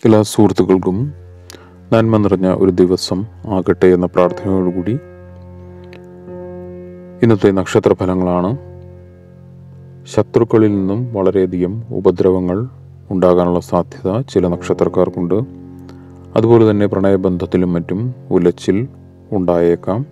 എല്ലാ സുഹൃത്തുക്കൾക്കും നന്മ നിറഞ്ഞ ഒരു ദിവസം ആകട്ടെ എന്ന പ്രാർത്ഥനയോടുകൂടി ഇന്നത്തെ നക്ഷത്ര ഫലങ്ങളാണ് ശത്രുക്കളിൽ നിന്നും വളരെയധികം ഉപദ്രവങ്ങൾ ഉണ്ടാകാനുള്ള സാധ്യത ചില നക്ഷത്രക്കാർക്കുണ്ട് അതുപോലെ തന്നെ പ്രണയബന്ധത്തിലും മറ്റും ഉലച്ചിൽ ഉണ്ടായേക്കാം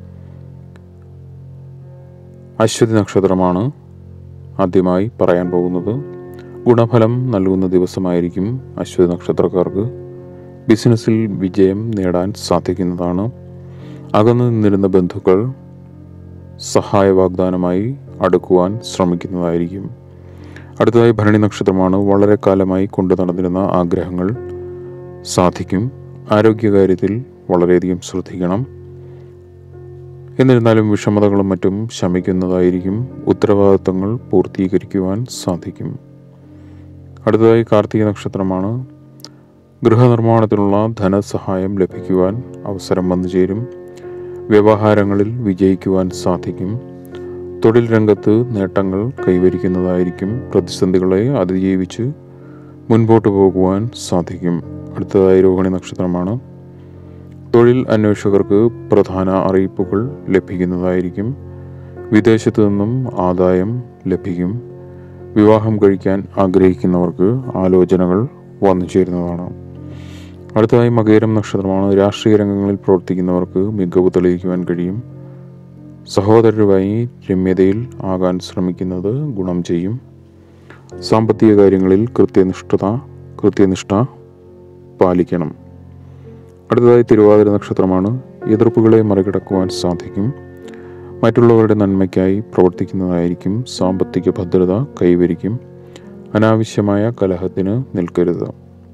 അശ്വതി നക്ഷത്രമാണ് ആദ്യമായി പറയാൻ പോകുന്നത് ഗുണഫലം നൽകുന്ന ദിവസമായിരിക്കും അശ്വതി നക്ഷത്രക്കാർക്ക് ബിസിനസ്സിൽ വിജയം നേടാൻ സാധിക്കുന്നതാണ് അകന്നു നിന്നിരുന്ന ബന്ധുക്കൾ സഹായ വാഗ്ദാനമായി അടുക്കുവാൻ ശ്രമിക്കുന്നതായിരിക്കും അടുത്തതായി ഭരണി നക്ഷത്രമാണ് വളരെ കാലമായി കൊണ്ടു നടന്നിരുന്ന ആഗ്രഹങ്ങൾ സാധിക്കും ആരോഗ്യകാര്യത്തിൽ വളരെയധികം ശ്രദ്ധിക്കണം എന്നിരുന്നാലും വിഷമതകളും മറ്റും ശമിക്കുന്നതായിരിക്കും ഉത്തരവാദിത്തങ്ങൾ പൂർത്തീകരിക്കുവാൻ സാധിക്കും അടുത്തതായി കാർത്തിക നക്ഷത്രമാണ് ഗൃഹനിർമ്മാണത്തിനുള്ള ധനസഹായം ലഭിക്കുവാൻ അവസരം വന്നു ചേരും വ്യവഹാരങ്ങളിൽ വിജയിക്കുവാൻ സാധിക്കും തൊഴിൽ രംഗത്ത് നേട്ടങ്ങൾ കൈവരിക്കുന്നതായിരിക്കും പ്രതിസന്ധികളെ അതിജീവിച്ച് മുൻപോട്ട് പോകുവാൻ സാധിക്കും അടുത്തതായി രോഹിണി നക്ഷത്രമാണ് തൊഴിൽ അന്വേഷകർക്ക് പ്രധാന അറിയിപ്പുകൾ ലഭിക്കുന്നതായിരിക്കും വിദേശത്തു നിന്നും ആദായം ലഭിക്കും വിവാഹം കഴിക്കാൻ ആഗ്രഹിക്കുന്നവർക്ക് ആലോചനകൾ വന്നു ചേരുന്നതാണ് അടുത്തതായി മകേരം നക്ഷത്രമാണ് രാഷ്ട്രീയ രംഗങ്ങളിൽ പ്രവർത്തിക്കുന്നവർക്ക് മികവ് തെളിയിക്കുവാൻ കഴിയും സഹോദരരുമായി രമ്യതയിൽ ആകാൻ ശ്രമിക്കുന്നത് ഗുണം ചെയ്യും സാമ്പത്തിക കാര്യങ്ങളിൽ കൃത്യനിഷ്ഠത കൃത്യനിഷ്ഠ പാലിക്കണം അടുത്തതായി തിരുവാതിര നക്ഷത്രമാണ് എതിർപ്പുകളെ മറികടക്കുവാൻ സാധിക്കും മറ്റുള്ളവരുടെ നന്മയ്ക്കായി പ്രവർത്തിക്കുന്നതായിരിക്കും സാമ്പത്തിക ഭദ്രത കൈവരിക്കും അനാവശ്യമായ കലഹത്തിന് നിൽക്കരുത്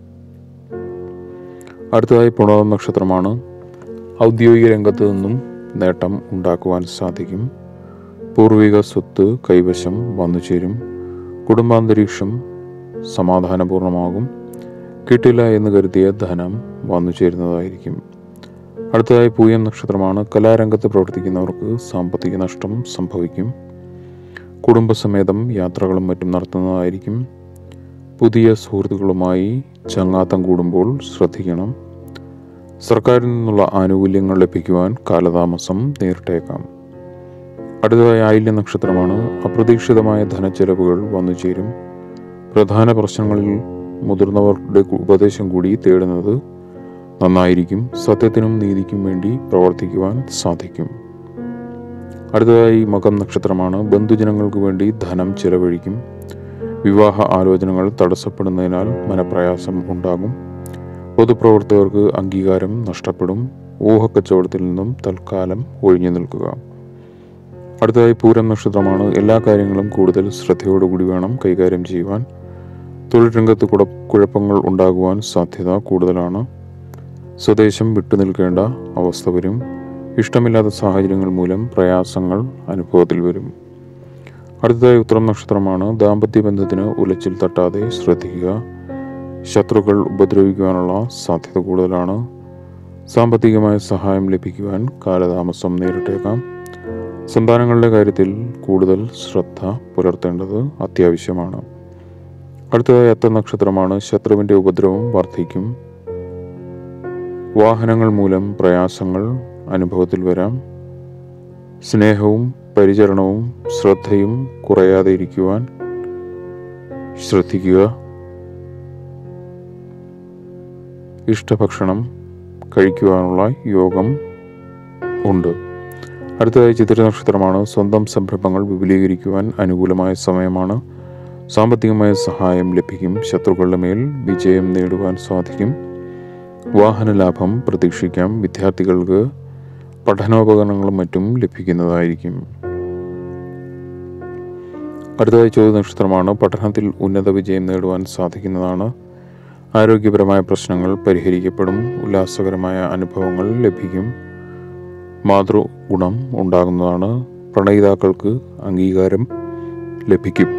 അടുത്തതായി പുണർന്ന നക്ഷത്രമാണ് ഔദ്യോഗിക രംഗത്ത് നിന്നും നേട്ടം ഉണ്ടാക്കുവാൻ സാധിക്കും പൂർവിക സ്വത്ത് കൈവശം വന്നു ചേരും കുടുംബാന്തരീക്ഷം സമാധാനപൂർണമാകും കിട്ടില്ല എന്ന് കരുതിയ ധനം വന്നു ചേരുന്നതായിരിക്കും അടുത്തതായി പൂയം നക്ഷത്രമാണ് കലാരംഗത്ത് പ്രവർത്തിക്കുന്നവർക്ക് സാമ്പത്തിക നഷ്ടം സംഭവിക്കും കുടുംബസമേതം യാത്രകളും മറ്റും നടത്തുന്നതായിരിക്കും പുതിയ സുഹൃത്തുക്കളുമായി ചങ്ങാത്തം കൂടുമ്പോൾ ശ്രദ്ധിക്കണം സർക്കാരിൽ നിന്നുള്ള ആനുകൂല്യങ്ങൾ ലഭിക്കുവാൻ കാലതാമസം നേരിട്ടേക്കാം അടുത്തതായി ആയില്യ നക്ഷത്രമാണ് അപ്രതീക്ഷിതമായ ധനച്ചെലവുകൾ വന്നു ചേരും പ്രധാന പ്രശ്നങ്ങളിൽ മുതിർന്നവരുടെ ഉപദേശം കൂടി തേടുന്നത് നന്നായിരിക്കും സത്യത്തിനും നീതിക്കും വേണ്ടി പ്രവർത്തിക്കുവാൻ സാധിക്കും അടുത്തതായി മകം നക്ഷത്രമാണ് ബന്ധുജനങ്ങൾക്ക് വേണ്ടി ധനം ചെലവഴിക്കും വിവാഹ ആലോചനകൾ തടസ്സപ്പെടുന്നതിനാൽ മനപ്രയാസം ഉണ്ടാകും പൊതുപ്രവർത്തകർക്ക് അംഗീകാരം നഷ്ടപ്പെടും ഊഹക്കച്ചവടത്തിൽ നിന്നും തൽക്കാലം ഒഴിഞ്ഞു നിൽക്കുക അടുത്തതായി പൂരം നക്ഷത്രമാണ് എല്ലാ കാര്യങ്ങളും കൂടുതൽ ശ്രദ്ധയോടുകൂടി വേണം കൈകാര്യം ചെയ്യുവാൻ തൊഴിൽ രംഗത്ത് കുട കുഴപ്പങ്ങൾ ഉണ്ടാകുവാൻ സാധ്യത കൂടുതലാണ് സ്വദേശം വിട്ടുനിൽക്കേണ്ട അവസ്ഥ വരും ഇഷ്ടമില്ലാത്ത സാഹചര്യങ്ങൾ മൂലം പ്രയാസങ്ങൾ അനുഭവത്തിൽ വരും അടുത്തതായി ഉത്തരം നക്ഷത്രമാണ് ദാമ്പത്യ ബന്ധത്തിന് ഉലച്ചിൽ തട്ടാതെ ശ്രദ്ധിക്കുക ശത്രുക്കൾ ഉപദ്രവിക്കുവാനുള്ള സാധ്യത കൂടുതലാണ് സാമ്പത്തികമായ സഹായം ലഭിക്കുവാൻ കാലതാമസം നേരിട്ടേക്കാം സന്താനങ്ങളുടെ കാര്യത്തിൽ കൂടുതൽ ശ്രദ്ധ പുലർത്തേണ്ടത് അത്യാവശ്യമാണ് അടുത്തതായി അത്ത നക്ഷത്രമാണ് ശത്രുവിൻ്റെ ഉപദ്രവം വർദ്ധിക്കും വാഹനങ്ങൾ മൂലം പ്രയാസങ്ങൾ അനുഭവത്തിൽ വരാം സ്നേഹവും പരിചരണവും ശ്രദ്ധയും കുറയാതെ ഇരിക്കുവാൻ ശ്രദ്ധിക്കുക ഇഷ്ടഭക്ഷണം കഴിക്കുവാനുള്ള യോഗം ഉണ്ട് അടുത്തതായി ചിത്ര നക്ഷത്രമാണ് സ്വന്തം സംരംഭങ്ങൾ വിപുലീകരിക്കുവാൻ അനുകൂലമായ സമയമാണ് സാമ്പത്തികമായ സഹായം ലഭിക്കും ശത്രുക്കളുടെ മേൽ വിജയം നേടുവാൻ സാധിക്കും വാഹന ലാഭം പ്രതീക്ഷിക്കാം വിദ്യാർത്ഥികൾക്ക് പഠനോപകരണങ്ങളും മറ്റും ലഭിക്കുന്നതായിരിക്കും അടുത്തതായി ചോദ്യ നക്ഷത്രമാണ് പഠനത്തിൽ ഉന്നത വിജയം നേടുവാൻ സാധിക്കുന്നതാണ് ആരോഗ്യപരമായ പ്രശ്നങ്ങൾ പരിഹരിക്കപ്പെടും ഉല്ലാസകരമായ അനുഭവങ്ങൾ ലഭിക്കും മാതൃഗുണം ഉണ്ടാകുന്നതാണ് പ്രണയിതാക്കൾക്ക് അംഗീകാരം ലഭിക്കും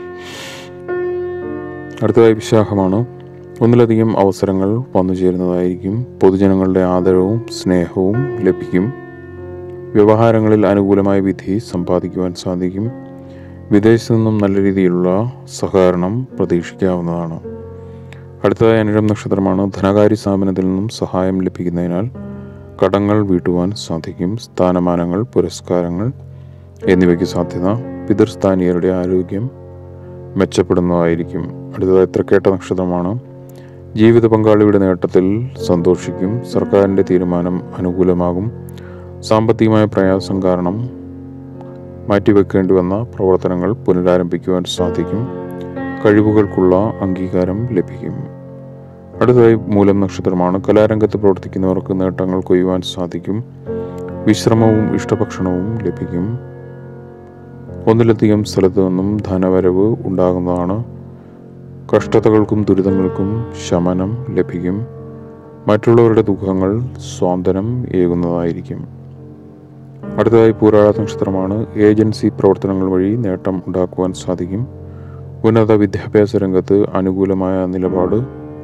അടുത്തതായി വിശാഖമാണ് ഒന്നിലധികം അവസരങ്ങൾ വന്നു ചേരുന്നതായിരിക്കും പൊതുജനങ്ങളുടെ ആദരവും സ്നേഹവും ലഭിക്കും വ്യവഹാരങ്ങളിൽ അനുകൂലമായ വിധി സമ്പാദിക്കുവാൻ സാധിക്കും വിദേശത്തു നിന്നും നല്ല രീതിയിലുള്ള സഹകരണം പ്രതീക്ഷിക്കാവുന്നതാണ് അടുത്തതായി അനിഴം നക്ഷത്രമാണ് ധനകാര്യ സ്ഥാപനത്തിൽ നിന്നും സഹായം ലഭിക്കുന്നതിനാൽ കടങ്ങൾ വീട്ടുവാൻ സാധിക്കും സ്ഥാനമാനങ്ങൾ പുരസ്കാരങ്ങൾ എന്നിവയ്ക്ക് സാധ്യത പിതൃസ്ഥാനീയരുടെ ആരോഗ്യം മെച്ചപ്പെടുന്നതായിരിക്കും അടുത്തതായി തൃക്കേട്ട നക്ഷത്രമാണ് ജീവിത പങ്കാളിയുടെ നേട്ടത്തിൽ സന്തോഷിക്കും സർക്കാരിൻ്റെ തീരുമാനം അനുകൂലമാകും സാമ്പത്തികമായ പ്രയാസം കാരണം മാറ്റിവെക്കേണ്ടി വന്ന പ്രവർത്തനങ്ങൾ പുനരാരംഭിക്കുവാൻ സാധിക്കും കഴിവുകൾക്കുള്ള അംഗീകാരം ലഭിക്കും അടുത്തതായി മൂലം നക്ഷത്രമാണ് കലാരംഗത്ത് പ്രവർത്തിക്കുന്നവർക്ക് നേട്ടങ്ങൾ കൊയ്യുവാൻ സാധിക്കും വിശ്രമവും ഇഷ്ടഭക്ഷണവും ലഭിക്കും ഒന്നിലധികം സ്ഥലത്തു നിന്നും ധനവരവ് ഉണ്ടാകുന്നതാണ് കഷ്ടതകൾക്കും ദുരിതങ്ങൾക്കും ശമനം ലഭിക്കും മറ്റുള്ളവരുടെ ദുഃഖങ്ങൾ സ്വാന്തനം ഏകുന്നതായിരിക്കും അടുത്തതായി പൂരാള നക്ഷത്രമാണ് ഏജൻസി പ്രവർത്തനങ്ങൾ വഴി നേട്ടം ഉണ്ടാക്കുവാൻ സാധിക്കും ഉന്നത വിദ്യാഭ്യാസ രംഗത്ത് അനുകൂലമായ നിലപാട്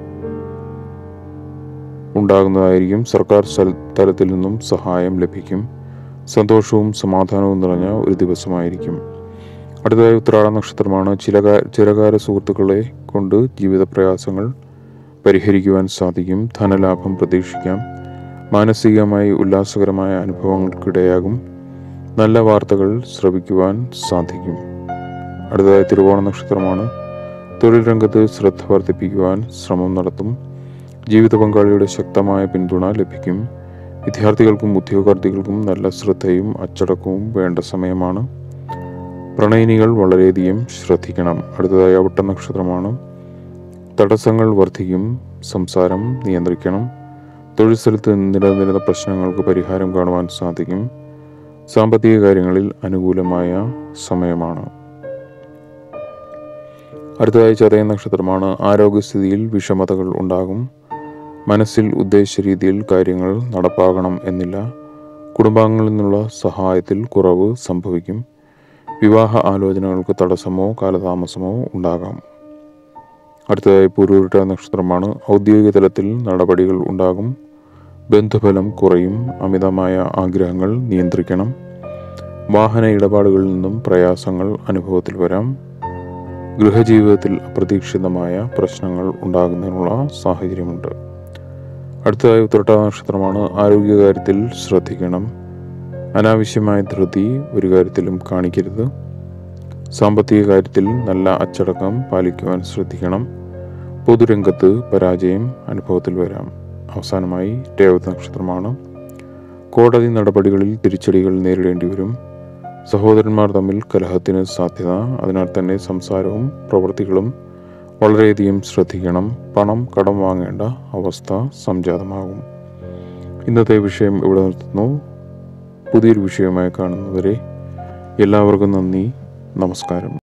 ഉണ്ടാകുന്നതായിരിക്കും സർക്കാർ സ്ഥല- തലത്തിൽ നിന്നും സഹായം ലഭിക്കും സന്തോഷവും സമാധാനവും നിറഞ്ഞ ഒരു ദിവസമായിരിക്കും അടുത്തതായി ഉത്രാട നക്ഷത്രമാണ് ചിലകാ ചിരകാല സുഹൃത്തുക്കളെ കൊണ്ട് ജീവിത പ്രയാസങ്ങൾ പരിഹരിക്കുവാൻ സാധിക്കും ധനലാഭം പ്രതീക്ഷിക്കാം മാനസികമായി ഉല്ലാസകരമായ അനുഭവങ്ങൾക്കിടയാകും നല്ല വാർത്തകൾ ശ്രവിക്കുവാൻ സാധിക്കും അടുത്തതായി തിരുവോണ നക്ഷത്രമാണ് തൊഴിൽ രംഗത്ത് ശ്രദ്ധ വർദ്ധിപ്പിക്കുവാൻ ശ്രമം നടത്തും ജീവിത പങ്കാളിയുടെ ശക്തമായ പിന്തുണ ലഭിക്കും വിദ്യാർത്ഥികൾക്കും ഉദ്യോഗാർത്ഥികൾക്കും നല്ല ശ്രദ്ധയും അച്ചടക്കവും വേണ്ട സമയമാണ് പ്രണയിനികൾ വളരെയധികം ശ്രദ്ധിക്കണം അടുത്തതായി അവിട്ട നക്ഷത്രമാണ് തടസ്സങ്ങൾ വർദ്ധിക്കും സംസാരം നിയന്ത്രിക്കണം തൊഴിൽ സ്ഥലത്ത് നിലനിന്നിരുന്ന പ്രശ്നങ്ങൾക്ക് പരിഹാരം കാണുവാൻ സാധിക്കും സാമ്പത്തിക കാര്യങ്ങളിൽ അനുകൂലമായ സമയമാണ് അടുത്തതായി ചതയ നക്ഷത്രമാണ് ആരോഗ്യസ്ഥിതിയിൽ വിഷമതകൾ ഉണ്ടാകും മനസ്സിൽ ഉദ്ദേശിച്ച രീതിയിൽ കാര്യങ്ങൾ നടപ്പാകണം എന്നില്ല കുടുംബാംഗങ്ങളിൽ നിന്നുള്ള സഹായത്തിൽ കുറവ് സംഭവിക്കും വിവാഹ ആലോചനകൾക്ക് തടസ്സമോ കാലതാമസമോ ഉണ്ടാകാം അടുത്തതായി പൂരുരുട്ട നക്ഷത്രമാണ് ഔദ്യോഗിക തലത്തിൽ നടപടികൾ ഉണ്ടാകും ബന്ധുഫലം കുറയും അമിതമായ ആഗ്രഹങ്ങൾ നിയന്ത്രിക്കണം വാഹന ഇടപാടുകളിൽ നിന്നും പ്രയാസങ്ങൾ അനുഭവത്തിൽ വരാം ഗൃഹജീവിതത്തിൽ അപ്രതീക്ഷിതമായ പ്രശ്നങ്ങൾ ഉണ്ടാകുന്നതിനുള്ള സാഹചര്യമുണ്ട് അടുത്തതായി ഉത്രട്ട നക്ഷത്രമാണ് ആരോഗ്യകാര്യത്തിൽ ശ്രദ്ധിക്കണം അനാവശ്യമായ ധൃതി ഒരു കാര്യത്തിലും കാണിക്കരുത് സാമ്പത്തിക കാര്യത്തിൽ നല്ല അച്ചടക്കം പാലിക്കുവാൻ ശ്രദ്ധിക്കണം പൊതുരംഗത്ത് പരാജയം അനുഭവത്തിൽ വരാം അവസാനമായി രേവത നക്ഷത്രമാണ് കോടതി നടപടികളിൽ തിരിച്ചടികൾ നേരിടേണ്ടി വരും സഹോദരന്മാർ തമ്മിൽ കലഹത്തിന് സാധ്യത അതിനാൽ തന്നെ സംസാരവും പ്രവൃത്തികളും വളരെയധികം ശ്രദ്ധിക്കണം പണം കടം വാങ്ങേണ്ട അവസ്ഥ സംജാതമാകും ഇന്നത്തെ വിഷയം ഇവിടെ നിർത്തുന്നു പുതിയൊരു വിഷയമായി കാണുന്നവരെ എല്ലാവർക്കും നന്ദി നമസ്കാരം